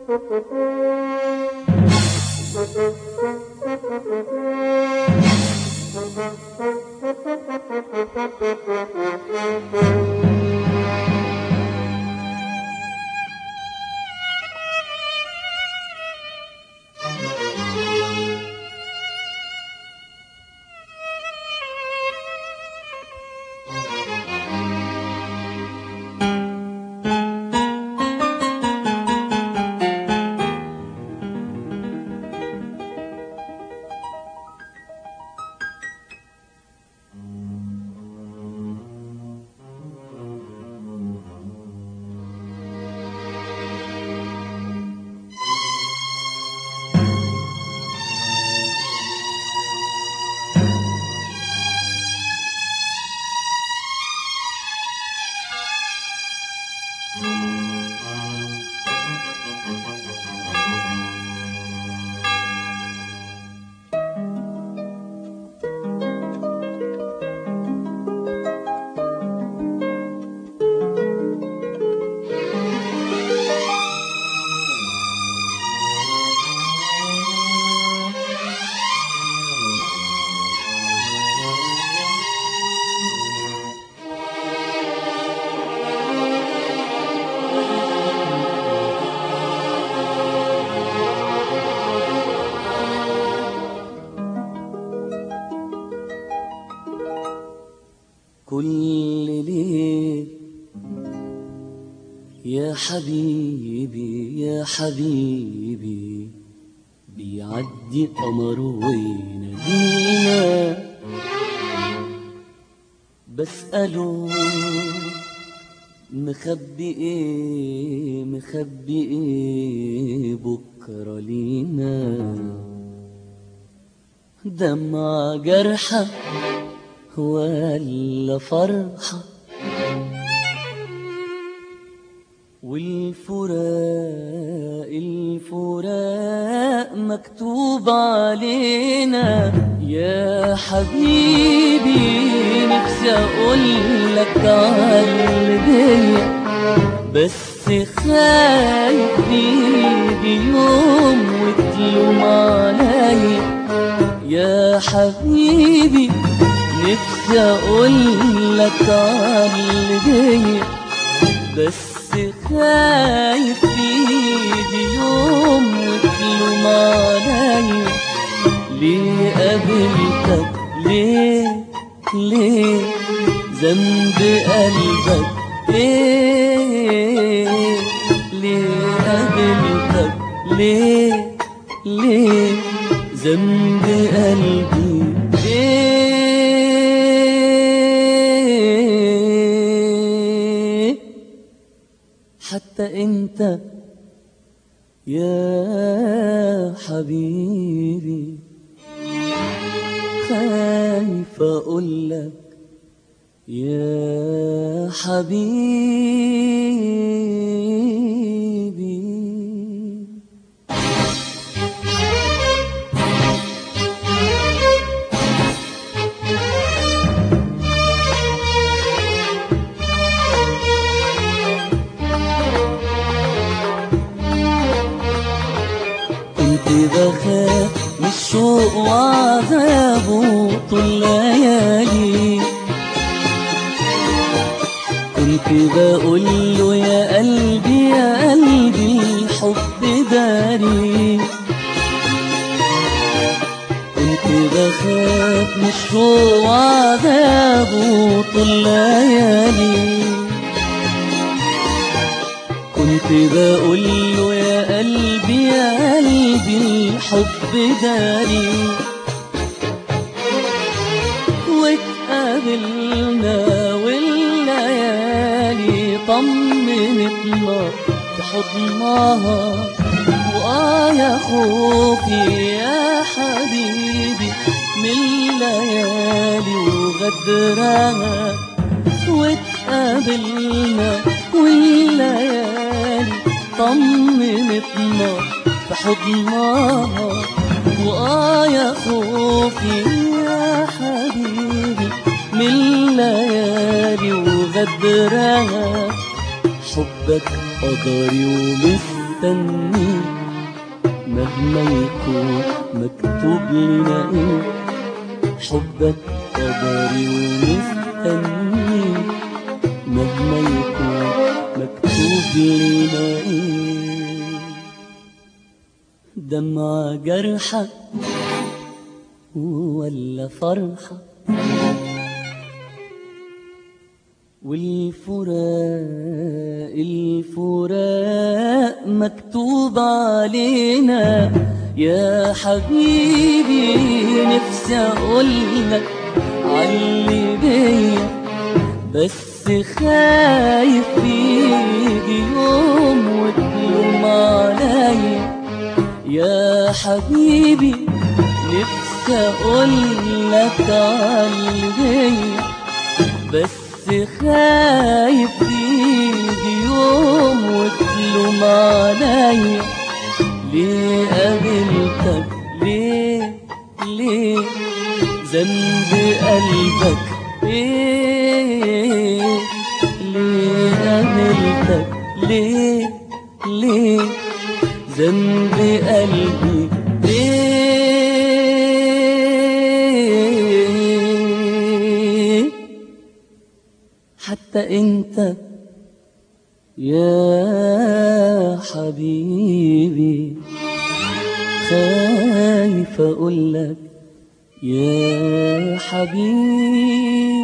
كل ليل يا حبيبي يا حبيبي بيعدي قمر وينادينا بسأله مخبي ايه مخبي ايه بكرة لينا دمع جرحة ولا فرحة والفراق الفراق مكتوب علينا يا حبيبي نفسي اقول لك قلبي بس خايف يجي يوم وتلوم عليا يا حبيبي نفسي اقول لك قلبي بس خايف يجي يوم وتلوم عليا ليه قابلتك ليه ليه ذنب قلبك ليه ليه قابلتك ليه ليه ذنب قلبي ليه حتى انت يا حبيبي خايف اقول لك يا حبيبي كنت بخاف من الشوق وعذابه طول ليالي كنت بقول له يا قلبي يا قلبي الحب داري كنت بخاف من الشوق وعذابه طول ليالي كنت بقول له يا قلبي يا قلبي الحب داري واتقابلنا والليالي طمنتنا في حضنها وآه يا خوفي يا حبيبي من الليالي وغدرها واتقابلنا والليالي طمنتنا في حضنها وآه يا خوفي يا حبيبي من الليالي وغدرها حبك قدري ومثل مستني مهما يكون مكتوب لنا ايه حبك قدري ومستني مهما يكون مكتوب لنا ايه دمعة جرحة ولا فرحة والفراق الفراق مكتوب علينا يا حبيبي نفسي اقولك علي بيا بس خايف يجي يوم وتلوم عليا يا حبيبي نفسي اقولك علي بيا بس خايف يجي يوم وتلوم عليا ليه قابلتك ليه ليه ذنب قلبك ايه ليه قابلتك ليه ليه ذنب قلبي ايه حتى انت يا حبيبي خايف اقولك يا حبيبي